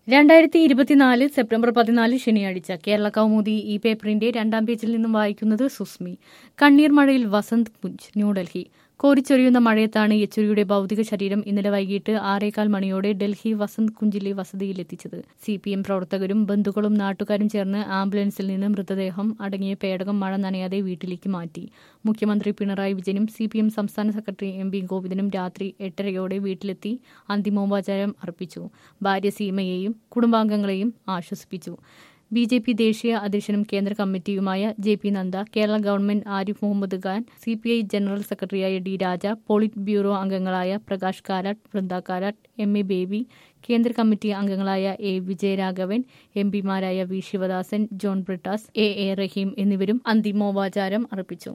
രണ്ടായിരത്തി ഇരുപത്തിനാല് സെപ്റ്റംബർ പതിനാല് ശനിയാഴ്ച കേരള കൗമുദി ഈ പേപ്പറിന്റെ രണ്ടാം പേജിൽ നിന്നും വായിക്കുന്നത് സുസ്മി കണ്ണീർ മഴയിൽ വസന്ത് കുഞ്ച് ന്യൂഡൽഹി കോരിച്ചൊരിയുന്ന മഴയത്താണ് യെച്ചൂരിയുടെ ഭൗതിക ശരീരം ഇന്നലെ വൈകിട്ട് ആറേകാൽ മണിയോടെ ഡൽഹി വസന്ത് കുഞ്ചിലെ വസതിയിലെത്തിച്ചത് സി പി എം പ്രവർത്തകരും ബന്ധുക്കളും നാട്ടുകാരും ചേർന്ന് ആംബുലൻസിൽ നിന്ന് മൃതദേഹം അടങ്ങിയ പേടകം മഴ നനയാതെ വീട്ടിലേക്ക് മാറ്റി മുഖ്യമന്ത്രി പിണറായി വിജയനും സി പി എം സംസ്ഥാന സെക്രട്ടറി എം പി ഗോവിന്ദനും രാത്രി എട്ടരയോടെ വീട്ടിലെത്തി അന്തിമോപചാരം അർപ്പിച്ചു ഭാര്യ സീമയെയും കുടുംബാംഗങ്ങളെയും ആശ്വസിപ്പിച്ചു ബി ജെ പി ദേശീയ അധ്യക്ഷനും കേന്ദ്ര കമ്മിറ്റിയുമായ J P Nadda Kerala government Arif Mohammed Khan C P I general സെക്രട്ടറിയായ ഡി രാജ പോളിറ്റ് ബ്യൂറോ അംഗങ്ങളായ പ്രകാശ് കാരാട്ട് വൃന്ദ കാരാട്ട് എം എ ബേബി കേന്ദ്ര കമ്മിറ്റി അംഗങ്ങളായ എ വിജയരാഘവൻ എം പിമാരായ V Sivadasan John Brittas A A Rahim എന്നിവരും അന്തിമോപചാരം അർപ്പിച്ചു